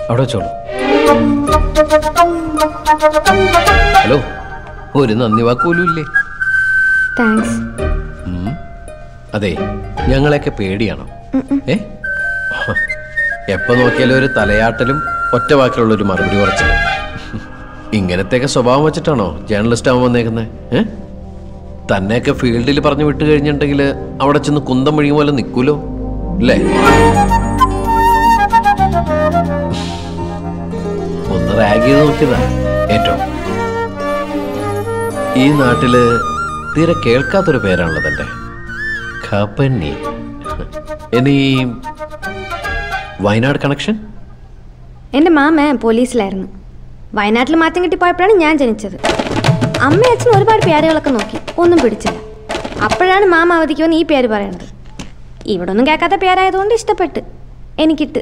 അവിടെ വെച്ചോളൂ ഹലോ ഒരു നന്ദി വാക്കുപോലും ഇല്ലേ താങ്ക്സ് ഉം. അതെ ഞങ്ങളെയൊക്കെ പേടിയാണോ ഏ എപ്പോ നോക്കിയാലും ഒരു തലയാട്ടലും ഒറ്റ വാക്കിലുള്ള ഒരു മറുപടി കുറച്ചില്ല ഇങ്ങനത്തെയൊക്കെ സ്വഭാവം വെച്ചിട്ടാണോ ജേർണലിസ്റ്റ് ആവാൻ വന്നേക്കുന്നത് ഏ തന്നെയൊക്കെ ഫീൽഡിൽ പറഞ്ഞു വിട്ട് കഴിഞ്ഞിട്ടുണ്ടെങ്കിൽ അവിടെ ചെന്ന് കുന്തം മുഴുകിയ പോലെ നിൽക്കൂലോ അല്ലേ ഒന്ന് റാഗ് ചെയ്ത് നോക്കിയതാ ഏറ്റവും ഈ നാട്ടില് തീരെ കേൾക്കാത്തൊരു പേരാണല്ലോ തന്റെ ഖപ്പന്നി ഇനി വയനാട് കണക്ഷൻ എൻ്റെ മാമ പോലീസിലായിരുന്നു വയനാട്ടിൽ മാറ്റം കിട്ടിപ്പോയപ്പോഴാണ് ഞാൻ ജനിച്ചത് അമ്മ അച്ഛൻ ഒരുപാട് പേരുകളൊക്കെ നോക്കി ഒന്നും പിടിച്ചില്ല അപ്പോഴാണ് മാമ അവധിക്ക് വന്ന് ഈ പേര് പറയണത് ഇവിടെ ഒന്നും കേൾക്കാത്ത പേരായതുകൊണ്ട് ഇഷ്ടപ്പെട്ട് എനിക്കിട്ട്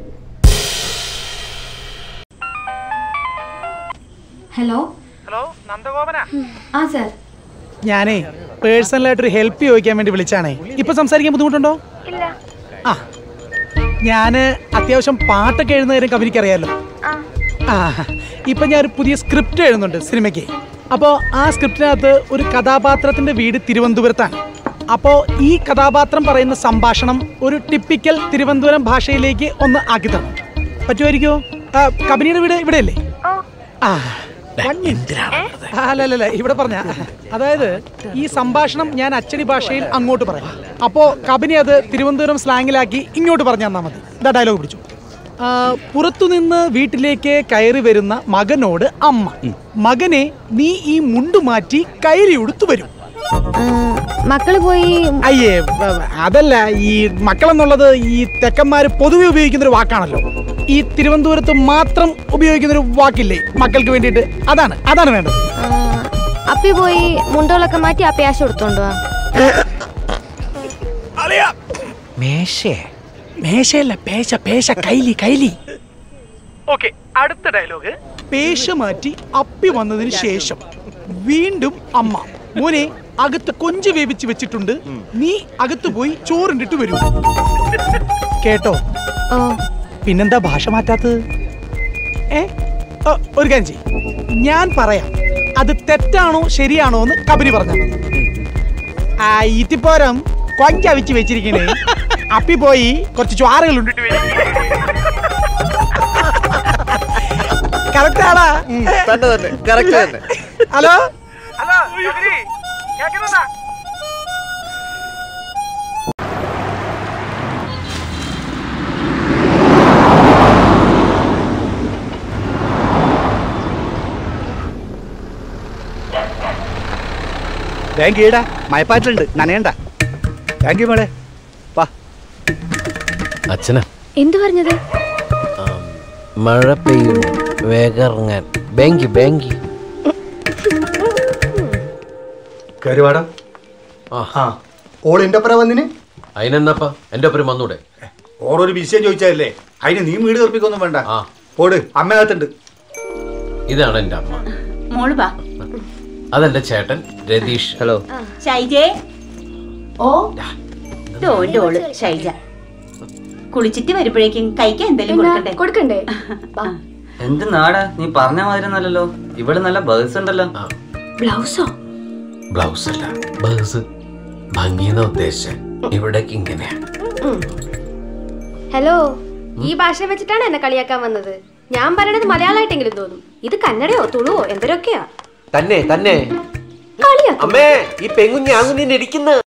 ഹലോ ഹലോ നന്ദഗോപനാ ആ സാർ ഞാനേ പേഴ്സണലായിട്ടൊരു ഹെൽപ്പ് ചോദിക്കാൻ വേണ്ടി വിളിച്ചാണേ ഇപ്പൊ സംസാരിക്കാൻ ബുദ്ധിമുട്ടുണ്ടോ ഇല്ല ആ ഞാന് അത്യാവശ്യം പാട്ടൊക്കെ എഴുതുന്ന കാര്യം കമ്പനിക്ക് അറിയാലോ ആ ഇപ്പൊ ഞാൻ ഒരു പുതിയ സ്ക്രിപ്റ്റ് എഴുതുന്നുണ്ട് സിനിമയ്ക്ക് അപ്പോൾ ആ സ്ക്രിപ്റ്റിനകത്ത് ഒരു കഥാപാത്രത്തിന്റെ വീട് തിരുവനന്തപുരത്താണ് അപ്പോൾ ഈ കഥാപാത്രം പറയുന്ന സംഭാഷണം ഒരു ടിപ്പിക്കൽ തിരുവനന്തപുരം ഭാഷയിലേക്ക് ഒന്ന് ആക്കി തരണം പറ്റുമായിരിക്കുമോ ആ, കബനിയുടെ വീട് ഇവിടെയല്ലേ ആ ആ, അല്ല അല്ല അല്ല ഇവിടെ പറഞ്ഞ അതായത് ഈ സംഭാഷണം ഞാൻ അച്ചടി ഭാഷയിൽ അങ്ങോട്ട് പറയാം അപ്പോ കബനി അത് തിരുവനന്തപുരം സ്ലാങ്ങിലാക്കി ഇങ്ങോട്ട് പറഞ്ഞു തന്നാൽ മതി ഇതാ ഡയലോഗ് പിടിച്ചു ആ, പുറത്തുനിന്ന് വീട്ടിലേക്ക് കയറി വരുന്ന മകനോട് അമ്മ മകനെ നീ ഈ മുണ്ടു മാറ്റി കയറി ഉടുത്തു വരും മക്കള് പോയി അയ്യേ വ- വ- അതല്ല ഈ മക്കളെന്നുള്ളത് ഈ തെക്കന്മാര് പൊതുവെ ഉപയോഗിക്കുന്ന ഒരു വാക്കാണല്ലോ ഈ തിരുവനന്തപുരത്ത് മാത്രം ഉപയോഗിക്കുന്ന ഒരു വാക്കില്ലേ മക്കൾക്ക് വേണ്ടിയിട്ട് അതാണ് അതാണ് വേണ്ടത് ആ, അപ്പി പോയി മുണ്ടുകളൊക്കെ മാറ്റി ആ പ്യാശ കൊടുത്തോണ്ട് വാ മേശേ മേശയല്ല പേശ പേശ കൈലി കൈലി ഓക്കെ അടുത്ത ഡയലോഗ് പേശ മാറ്റി അപ്പി വന്നതിന് ശേഷം വീണ്ടും അമ്മ മോനെ അകത്ത് കൊഞ്ച് വേവിച്ച് വെച്ചിട്ടുണ്ട് നീ അകത്ത് പോയി ചോറിണ്ടിട്ട് വരൂ കേട്ടോ ഓ പിന്നെന്താ ഭാഷ മാറ്റാത്തത് ഏ ഓ, ഒരു കാര്യം ചെയ്യ് ഞാൻ പറയാം അത് തെറ്റാണോ ശരിയാണോ എന്ന് കബനി പറഞ്ഞാൽ മതി ആ ഈറ്റിപ്പോരം കൊഞ്ചവിച്ച് വെച്ചിരിക്കണേ അപ്പി പോയി കുറച്ച് ചോറുകൾ ഉണ്ടിട്ട് കറക്റ്റ് ആണാ തന്നെ തന്നെ കറക്റ്റ് തന്നെ ഹലോ ഹലോ കേൾക്കുന്നുണ്ടാ ബാങ്ക് ഈടാ മയപ്പാറ്റിലുണ്ട് നനയണ്ട താങ്ക് യു മോളെ വാ അച്ഛനാ എന്തു പറഞ്ഞത് ആം, മഴ പെയ്യുന്നു വേഗം ഇറങ്ങാൻ ബാങ്കി ബാങ്കി കയറി വാടാ ആ ഓൾ എൻ്റെ ഒപ്പര വന്നിന് അതിനെന്നാപ്പാ എൻ്റെ ഒപ്പം വന്നൂടെ ഓളൊരു വിഷയം ചോദിച്ചതല്ലേ അതിന് നീ വീട് കർപ്പിക്കൊന്നും വേണ്ട ആ. ഓട് അമ്മകത്തുണ്ട് ഇതാണ് എൻ്റെ അമ്മ മോള് വാ അതെന്റെ ചേട്ടൻ രതീഷ് ഹലോ ഷൈജേ ഓ ഇതോന്റെ ഓള് ഷൈജ കുളിച്ചിട്ട് വരുമ്പോഴേക്കും കഴിക്കാൻ എന്തെങ്കിലും കൊടുക്കണ്ടേ കൊടുക്കണ്ടേ എന്ത് നാടാ നീ പറഞ്ഞ മാതിരി നല്ലല്ലോ ഇവിടെ നല്ല ബേഴ്സ് ഉണ്ടല്ലോ ആ ബ്ലൗസോ ബ്ലൗസ് അല്ല ബേഴ്സ് ഭംഗിയെന്ന ഉദ്ദേശിച്ച ഇവിടേക്ക് ഇങ്ങനെയാ ഹലോ ഈ ഭാഷ വെച്ചിട്ടാണ് എന്നെ കളിയാക്കാൻ വന്നത് ഞാൻ പറയണത് മലയാളമായിട്ടെങ്കിലും തോന്നും ഇത് കന്നഡയോ തുളുവോ എന്തരൊക്കെയാ തന്നെ തന്നെ കളിയാക്കും അമ്മേ ഈ പെങ്കുഞ്ഞ് ആകുന്നിരിക്കുന്ന